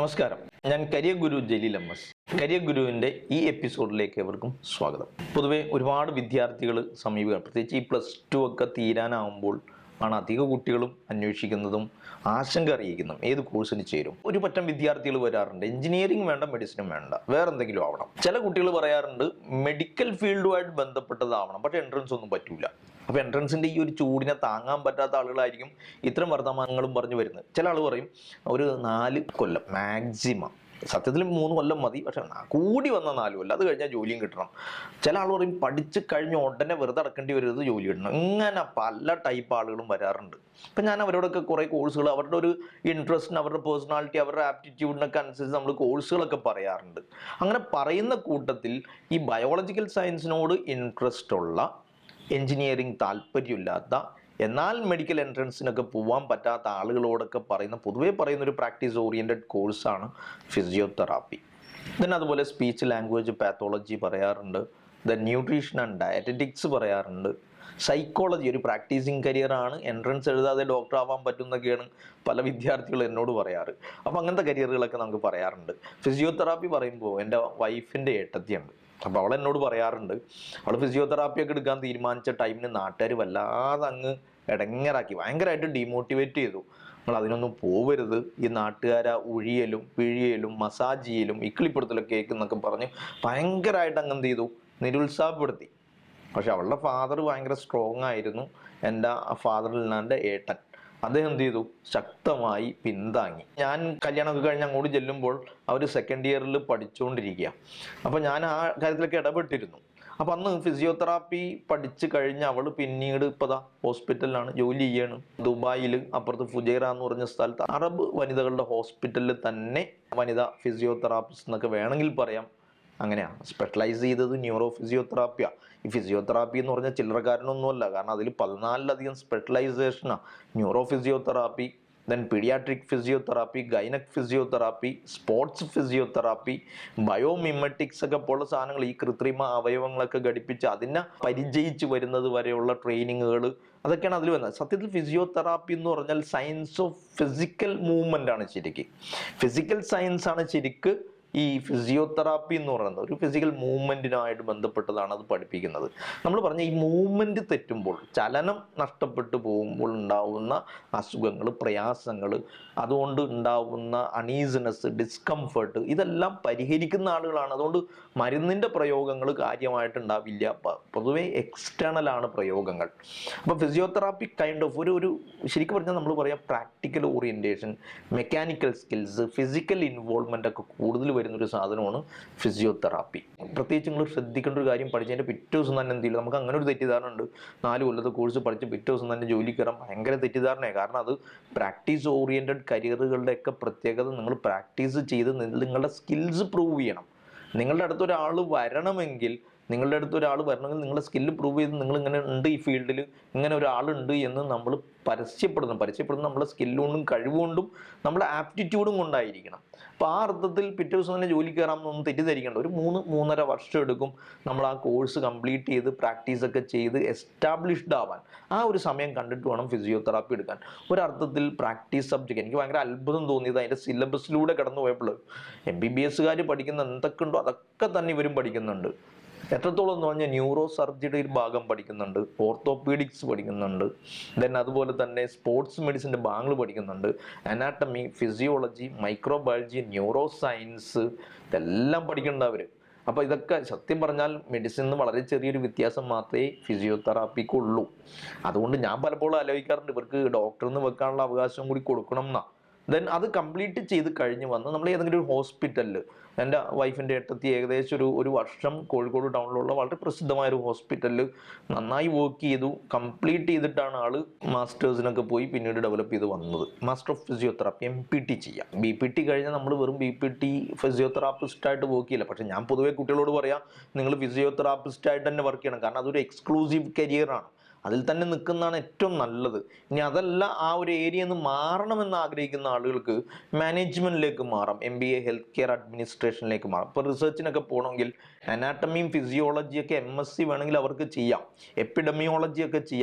നമസ്കാരം ഞാൻ career Guru Jaleel M S career ഗുരുവിൻ്റെ ഈ എപ്പിസോഡിലേക്ക് എവർക്കും സ്വാഗതം പൊതുവെ ഒരുപാട് വിദ്യാർത്ഥികൾ സമീപം പ്രത്യേകിച്ച് ഈ പ്ലസ് ടു ഒക്കെ തീരാനാവുമ്പോൾ ആണ് അധിക കുട്ടികളും അന്വേഷിക്കുന്നതും ആശങ്ക അറിയിക്കുന്നതും ഏത് കോഴ്സിന് ചേരും ഒരു പറ്റം വിദ്യാർത്ഥികൾ വരാറുണ്ട് എഞ്ചിനീയറിംഗ് വേണ്ട മെഡിസിനും വേണ്ട വേറെ എന്തെങ്കിലും ആവണം ചില കുട്ടികൾ പറയാറുണ്ട് മെഡിക്കൽ ഫീൽഡുമായിട്ട് ബന്ധപ്പെട്ടതാവണം പക്ഷേ എൻട്രൻസ് ഒന്നും പറ്റൂല അപ്പോൾ എൻട്രൻസിൻ്റെ ഈ ഒരു ചൂടിനെ താങ്ങാൻ പറ്റാത്ത ആളുകളായിരിക്കും ഇത്തരം വർത്തമാനങ്ങളും പറഞ്ഞു വരുന്നത് ചില ആൾ പറയും ഒരു നാല് കൊല്ലം മാക്സിമം സത്യത്തിൽ മൂന്ന് കൊല്ലം മതി പക്ഷെ നാ- കൂടി വന്ന നാല് കൊല്ലം അത് കഴിഞ്ഞാൽ ജോലിയും കിട്ടണം ചില ആൾ പറയും പഠിച്ച് കഴിഞ്ഞ ഉടനെ വെറുതെ അടക്കേണ്ടി വരരുത് ജോലി കിട്ടണം ഇങ്ങനെ പല ടൈപ്പ് ആളുകളും വരാറുണ്ട് അപ്പം ഞാൻ അവരോടൊക്കെ കുറേ കോഴ്സുകൾ അവരുടെ ഒരു ഇൻട്രസ്റ്റിന് അവരുടെ പേഴ്സണാലിറ്റി അവരുടെ ആപ്റ്റിറ്റ്യൂഡിനൊക്കെ അനുസരിച്ച് നമ്മൾ കോഴ്സുകളൊക്കെ പറയാറുണ്ട് അങ്ങനെ പറയുന്ന കൂട്ടത്തിൽ ഈ ബയോളജിക്കൽ സയൻസിനോട് ഇൻട്രസ്റ്റ് ഉള്ള എഞ്ചിനീയറിംഗ് താല്പര്യമില്ലാത്ത എന്നാൽ മെഡിക്കൽ എൻട്രൻസിനൊക്കെ പോകാൻ പറ്റാത്ത ആളുകളോടൊക്കെ പറയുന്ന പൊതുവേ പറയുന്ന ഒരു പ്രാക്ടീസ് ഓറിയൻറ്റഡ് കോഴ്സാണ് ഫിസിയോതെറാപ്പി then അതുപോലെ സ്പീച്ച് ലാംഗ്വേജ് പാത്തോളജി പറയാറുണ്ട് ദെൻ ന്യൂട്രീഷൻ ആൻഡ് ഡയറ്ററ്റിക്സ് പറയാറുണ്ട് സൈക്കോളജി ഒരു പ്രാക്ടീസിങ് കരിയറാണ് എൻട്രൻസ് എഴുതാതെ ഡോക്ടർ ആവാൻ പറ്റുന്നൊക്കെയാണ് പല വിദ്യാർത്ഥികളും എന്നോട് പറയാറ് അപ്പോൾ അങ്ങനത്തെ കരിയറുകളൊക്കെ നമുക്ക് പറയാറുണ്ട് ഫിസിയോതെറാപ്പി പറയുമ്പോൾ എൻ്റെ വൈഫിൻ്റെ ഏട്ടത്തിയുണ്ട് അപ്പോൾ അവൾ എന്നോട് പറയാറുണ്ട് അവൾ ഫിസിയോതെറാപ്പി ഒക്കെ എടുക്കാൻ തീരുമാനിച്ച ടൈമിന് നാട്ടുകാർ വല്ലാതെ അങ്ങ് ഇടങ്ങറാക്കി ഭയങ്കരമായിട്ട് ഡീമോട്ടിവേറ്റ് ചെയ്തു നിങ്ങൾ അതിനൊന്നും പോവരുത് ഈ നാട്ടുകാരെ ഉഴിയലും പിഴിയലും മസാജ് ചെയ്യലും ഇക്കിളിപ്പെടുത്തലൊക്കെ കേൾക്കുന്നൊക്കെ പറഞ്ഞ് ഭയങ്കരമായിട്ട് അങ്ങ് എന്ത് ചെയ്തു നിരുത്സാഹപ്പെടുത്തി പക്ഷെ അവളുടെ ഫാദർ ഭയങ്കര സ്ട്രോങ് ആയിരുന്നു എൻ്റെ ഫാദറിൽ നിന്നെ ഏട്ടൻ അദ്ദേഹം എന്ത് ചെയ്തു ശക്തമായി പിന്താങ്ങി ഞാൻ കല്യാണമൊക്കെ കഴിഞ്ഞ് അങ്ങോട്ട് ചെല്ലുമ്പോൾ അവർ സെക്കൻഡ് ഇയറിൽ പഠിച്ചുകൊണ്ടിരിക്കുക അപ്പോൾ ഞാൻ ആ കാര്യത്തിലൊക്കെ ഇടപെട്ടിരുന്നു അപ്പം അന്ന് ഫിസിയോതെറാപ്പി പഠിച്ച് കഴിഞ്ഞ് അവൾ പിന്നീട് ഇപ്പതാ ഹോസ്പിറ്റലിലാണ് ജോലി ചെയ്യാണ് ദുബായിൽ അപ്പുറത്ത് ഫുജൈറ എന്ന് പറഞ്ഞ സ്ഥലത്ത് അറബ് വനിതകളുടെ ഹോസ്പിറ്റലിൽ തന്നെ വനിതാ ഫിസിയോതെറാപ്പിസ്റ്റ് എന്നൊക്കെ വേണമെങ്കിൽ പറയാം അങ്ങനെയാണ് സ്പെഷ്യലൈസ് ചെയ്തത് ന്യൂറോ ഫിസിയോതെറാപ്പിയാണ് ഈ ഫിസിയോതെറാപ്പി എന്ന് പറഞ്ഞാൽ ചില്ലറക്കാരനൊന്നുമല്ല കാരണം അതിൽ പതിനാലിലധികം സ്പെഷ്യലൈസേഷനാണ് neuro physiotherapy then paediatric physiotherapy gynaec physiotherapy sports physiotherapy biomimetics ഒക്കെ പോലുള്ള സാധനങ്ങൾ ഈ കൃത്രിമ അവയവങ്ങളൊക്കെ ഘടിപ്പിച്ച് അതിനെ പരിചയിച്ച് വരുന്നത് വരെയുള്ള ട്രെയിനിങ്ങുകൾ അതൊക്കെയാണ് അതിൽ വരുന്നത് സത്യത്തിൽ ഫിസിയോതെറാപ്പി എന്ന് പറഞ്ഞാൽ സയൻസ് ഓഫ് ഫിസിക്കൽ മൂവ്മെൻ്റ് ആണ് ശരിക്ക് ഫിസിക്കൽ സയൻസ് ആണ് ശരിക്ക് ഈ ഫിസിയോതെറാപ്പി എന്ന് പറയുന്നത് ഒരു ഫിസിക്കൽ മൂവ്മെൻറ്റിനായിട്ട് ബന്ധപ്പെട്ടതാണ് അത് പഠിപ്പിക്കുന്നത് നമ്മൾ പറഞ്ഞ ഈ മൂവ്മെൻറ്റ് തെറ്റുമ്പോൾ ചലനം നഷ്ടപ്പെട്ടു പോകുമ്പോൾ ഉണ്ടാവുന്ന അസുഖങ്ങൾ പ്രയാസങ്ങൾ അതുകൊണ്ട് ഉണ്ടാവുന്ന അണീസിനെസ് ഡിസ്കംഫർട്ട് ഇതെല്ലാം പരിഹരിക്കുന്ന ആളുകളാണ് അതുകൊണ്ട് മരുന്നിൻ്റെ പ്രയോഗങ്ങൾ കാര്യമായിട്ടുണ്ടാവില്ല പ- പൊതുവേ എക്സ്റ്റേണൽ ആണ് പ്രയോഗങ്ങൾ അപ്പോൾ ഫിസിയോതെറാപ്പി കൈൻഡ് ഓഫ് ഒരു ഒരു ശരിക്കും പറഞ്ഞാൽ നമ്മൾ പറയാം practical orientation mechanical skills physical involvement ഒക്കെ കൂടുതൽ വരുന്ന ഒരു സാധനമാണ് ഫിസിയോതെറാപ്പി പ്രത്യേകിച്ച് നിങ്ങൾ ശ്രദ്ധിക്കേണ്ട ഒരു കാര്യം പഠിച്ചതിൻ്റെ പിറ്റേ ദിവസം തന്നെ എന്ത് ചെയ്യില്ല നമുക്ക് അങ്ങനെ ഒരു തെറ്റിദ്ധാരണ ഉണ്ട് നാല് കൊല്ലത്തെ കോഴ്സ് പഠിച്ച് പിറ്റേ ദിവസം തന്നെ ജോലി കയറാൻ ഭയങ്കര തെറ്റിദ്ധാരണയാണ് കാരണം അത് പ്രാക്ടീസ് ഓറിയൻറ്റഡ് കരിയറുകളുടെ ഒക്കെ പ്രത്യേകത നിങ്ങൾ പ്രാക്ടീസ് ചെയ്ത് നിങ്ങളുടെ സ്കിൽസ് പ്രൂവ് ചെയ്യണം നിങ്ങളുടെ അടുത്ത് ഒരാൾ വരണമെങ്കിൽ നിങ്ങളുടെ അടുത്ത് ഒരാൾ വരണമെങ്കിൽ നിങ്ങളുടെ സ്കില്ല് പ്രൂവ് ചെയ്ത് നിങ്ങൾ ഇങ്ങനെ ഉണ്ട് ഈ ഫീൽഡിൽ ഇങ്ങനെ ഒരാളുണ്ട് എന്ന് നമ്മൾ പരസ്യപ്പെടുന്നു പരസ്യപ്പെടുന്ന നമ്മുടെ സ്കില്ലുകൊണ്ടും കഴിവുകൊണ്ടും നമ്മുടെ ആപ്റ്റിറ്റ്യൂഡും കൊണ്ടായിരിക്കണം അപ്പോൾ ആ അർത്ഥത്തിൽ പിറ്റേ ദിവസം തന്നെ ജോലി കയറാമെന്നൊന്നും തെറ്റിദ്ധരിക്കേണ്ട ഒരു മൂന്ന് മൂന്നര വർഷം എടുക്കും നമ്മൾ ആ കോഴ്സ് കംപ്ലീറ്റ് ചെയ്ത് പ്രാക്ടീസ് ഒക്കെ ചെയ്ത് എസ്റ്റാബ്ലിഷ്ഡ് ആവാൻ ആ ഒരു സമയം കണ്ടിട്ട് വേണം ഫിസിയോതെറാപ്പി എടുക്കാൻ ഒരർത്ഥത്തിൽ പ്രാക്ടീസ് സബ്ജക്റ്റ് എനിക്ക് ഭയങ്കര അത്ഭുതം തോന്നിയത് അതിൻ്റെ സിലബസിലൂടെ കടന്നു പോയപ്പോൾ എം ബി ബി എസ്സുകാർ പഠിക്കുന്ന എന്തൊക്കെ ഉണ്ടോ അതൊക്കെ തന്നെ ഇവരും പഠിക്കുന്നുണ്ട് എത്രത്തോളം എന്ന് പറഞ്ഞാൽ ന്യൂറോ സർജറിയുടെ ഒരു ഭാഗം പഠിക്കുന്നുണ്ട് ഓർത്തോപീഡിക്സ് പഠിക്കുന്നുണ്ട് ദെൻ അതുപോലെ തന്നെ സ്പോർട്സ് മെഡിസിൻ്റെ ഭാഗങ്ങൾ പഠിക്കുന്നുണ്ട് anatomy physiology microbiology neuro science ഇതെല്ലാം പഠിക്കേണ്ട അവർ അപ്പോൾ ഇതൊക്കെ സത്യം പറഞ്ഞാൽ മെഡിസിന് വളരെ ചെറിയൊരു വ്യത്യാസം മാത്രമേ ഫിസിയോതെറാപ്പിക്കുള്ളൂ അതുകൊണ്ട് ഞാൻ പലപ്പോഴും ആലോചിക്കാറുണ്ട് ഇവർക്ക് ഡോക്ടറിന് വെക്കാനുള്ള അവകാശം കൂടി കൊടുക്കണം എന്നാ ദെൻ അത് കംപ്ലീറ്റ് ചെയ്ത് കഴിഞ്ഞ് വന്ന് നമ്മൾ ഏതെങ്കിലും ഒരു ഹോസ്പിറ്റലിൽ എൻ്റെ വൈഫിൻ്റെ ഏട്ടത്തി ഏകദേശം ഒരു ഒരു വർഷം കോഴിക്കോട് ടൗണിലുള്ള വളരെ പ്രസിദ്ധമായ ഒരു ഹോസ്പിറ്റലിൽ നന്നായി വർക്ക് ചെയ്തു കംപ്ലീറ്റ് ചെയ്തിട്ടാണ് ആൾ മാസ്റ്റേഴ്സിനൊക്കെ പോയി പിന്നീട് ഡെവലപ്പ് ചെയ്ത് വന്നത് master of physiotherapy M P T ചെയ്യാം ബി പി ടി കഴിഞ്ഞാൽ നമ്മൾ വെറും ബി പി ടി ഫിസിയോതെറാപ്പിസ്റ്റായിട്ട് വർക്ക് ചെയ്യില്ല പക്ഷേ ഞാൻ പൊതുവേ കുട്ടികളോട് പറയാം നിങ്ങൾ ഫിസിയോതെറാപ്പിസ്റ്റായിട്ട് തന്നെ വർക്ക് ചെയ്യണം കാരണം അതൊരു എക്സ്ക്ലൂസീവ് കരിയറാണ് അതിൽ തന്നെ നിൽക്കുന്നതാണ് ഏറ്റവും നല്ലത് ഇനി അതല്ല ആ ഒരു ഏരിയ നിന്ന് മാറണമെന്ന് ആഗ്രഹിക്കുന്ന ആളുകൾക്ക് മാനേജ്മെൻറ്റിലേക്ക് മാറാം M B A health care അഡ്മിനിസ്ട്രേഷനിലേക്ക് മാറാം ഇപ്പോൾ റിസർച്ചിനൊക്കെ പോകണമെങ്കിൽ അനാട്ടമിയും ഫിസിയോളജിയൊക്കെ എം എസ് സി വേണമെങ്കിൽ അവർക്ക് ചെയ്യാം എപ്പിഡമിയോളജി ഒക്കെ ചെയ്യാം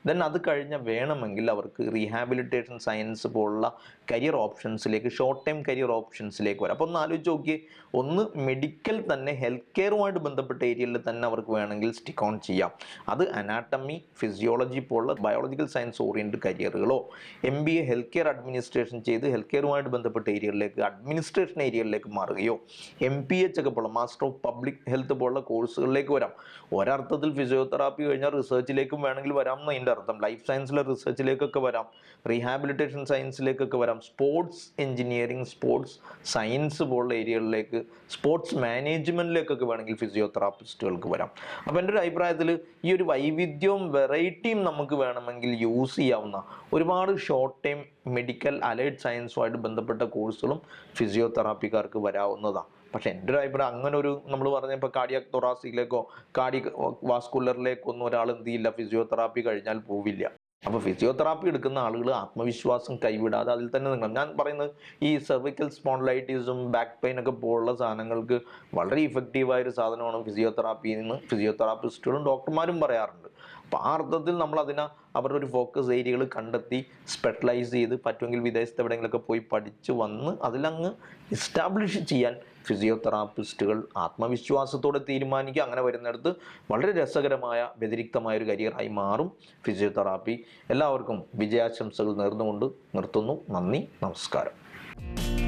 ദെൻ അത് കഴിഞ്ഞ വേണമെങ്കിൽ അവർക്ക് റീഹാബിലിറ്റേഷൻ സയൻസ് പോലുള്ള കരിയർ ഓപ്ഷൻസിലേക്ക് ഷോർട്ട് ടൈം കരിയർ ഓപ്ഷൻസിലേക്ക് വരാം അപ്പോൾ ഒന്ന് ആലോചിച്ച് നോക്കിയേ ഒന്ന് മെഡിക്കൽ തന്നെ ഹെൽത്ത് കെയറുമായിട്ട് ബന്ധപ്പെട്ട ഏരിയയിൽ തന്നെ അവർക്ക് വേണമെങ്കിൽ സ്റ്റിക്ക് ഓൺ ചെയ്യാം അത് അനാട്ടമി ഫിസിയോളജി പോലുള്ള ബയോളജിക്കൽ സയൻസ് ഓറിയൻറ്റഡ് കരിയറുകളോ M B A health care administration ചെയ്ത് ഹെൽത്ത് കെയറുമായിട്ട് ബന്ധപ്പെട്ട ഏരിയകളിലേക്ക് അഡ്മിനിസ്ട്രേഷൻ ഏരിയയിലേക്ക് മാറുകയോ എം പി എച്ച് ഒക്കെ പോലുള്ള മാസ്റ്റർ ഓഫ് പബ്ലിക് ഹെൽത്ത് പോലുള്ള കോഴ്സുകളിലേക്ക് വരാം ഒരർത്ഥത്തിൽ ഫിസിയോതെറാപ്പി കഴിഞ്ഞാൽ റിസർച്ചിലേക്കും വേണമെങ്കിൽ വരാം എന്ന് അതിൻ്റെ അർത്ഥം ലൈഫ് സയൻസിലെ റിസർച്ചിലേക്കൊക്കെ വരാം റീഹാബിലിറ്റേഷൻ സയൻസിലേക്കൊക്കെ വരാം സ്പോർട്സ് എഞ്ചിനീയറിംഗ് സ്പോർട്സ് സയൻസ് പോലുള്ള ഏരിയകളിലേക്ക് സ്പോർട്സ് മാനേജ്മെൻറ്റിലേക്കൊക്കെ വേണമെങ്കിൽ ഫിസിയോതെറാപ്പിസ്റ്റുകൾക്ക് വരാം അപ്പോൾ എൻ്റെ ഒരു അഭിപ്രായത്തിൽ ഈ ഒരു വൈവിധ്യവും വെറൈറ്റിയും നമുക്ക് വേണമെങ്കിൽ യൂസ് ചെയ്യാവുന്ന ഒരുപാട് ഷോർട്ട് ടൈം മെഡിക്കൽ അലൈഡ് സയൻസുമായിട്ട് ബന്ധപ്പെട്ട കോഴ്സുകളും ഫിസിയോതെറാപ്പിക്കാർക്ക് വരാവുന്നതാണ് പക്ഷെ എൻ്റെ ഒരു അഭിപ്രായം അങ്ങനെ ഒരു നമ്മൾ പറഞ്ഞ ഇപ്പോൾ കാർഡിയക് തൊറാസിക്കിലേക്കോ കാർഡിയക് വാസ്കുലറിലേക്കോ ഒന്നും ഒരാൾ എന്ത് ചെയ്യില്ല ഫിസിയോതെറാപ്പി കഴിഞ്ഞാൽ പോവില്ല അപ്പോൾ ഫിസിയോതെറാപ്പി എടുക്കുന്ന ആളുകൾ ആത്മവിശ്വാസം കൈവിടാതെ അതിൽ തന്നെ നിങ്ങൾ ഞാൻ പറയുന്നത് ഈ സെർവിക്കൽ സ്പോൺലൈറ്റിസും ബാക്ക് പെയിൻ ഒക്കെ പോലുള്ള സാധനങ്ങൾക്ക് വളരെ ഇഫക്റ്റീവായ ഒരു സാധനമാണ് ഫിസിയോതെറാപ്പി എന്ന് ഫിസിയോതെറാപ്പിസ്റ്റുകളും ഡോക്ടർമാരും പറയാറുണ്ട് അപ്പോൾ ആ അർത്ഥത്തിൽ നമ്മൾ അതിനെ അവരുടെ ഒരു ഫോക്കസ് ഏരിയകൾ കണ്ടെത്തി സ്പെഷ്യലൈസ് ചെയ്ത് പറ്റുമെങ്കിൽ വിദേശത്ത് എവിടെയെങ്കിലുമൊക്കെ പോയി പഠിച്ച് വന്ന് അതിലങ്ങ് എസ്റ്റാബ്ലിഷ് ചെയ്യാൻ ഫിസിയോതെറാപ്പിസ്റ്റുകൾ ആത്മവിശ്വാസത്തോടെ തീരുമാനിക്കുക അങ്ങനെ വരുന്നിടത്ത് വളരെ രസകരമായ വ്യതിരിക്തമായ ഒരു കരിയറായി മാറും ഫിസിയോതെറാപ്പി എല്ലാവർക്കും വിജയാശംസകൾ നേർന്നുകൊണ്ട് നിർത്തുന്നു നന്ദി നമസ്കാരം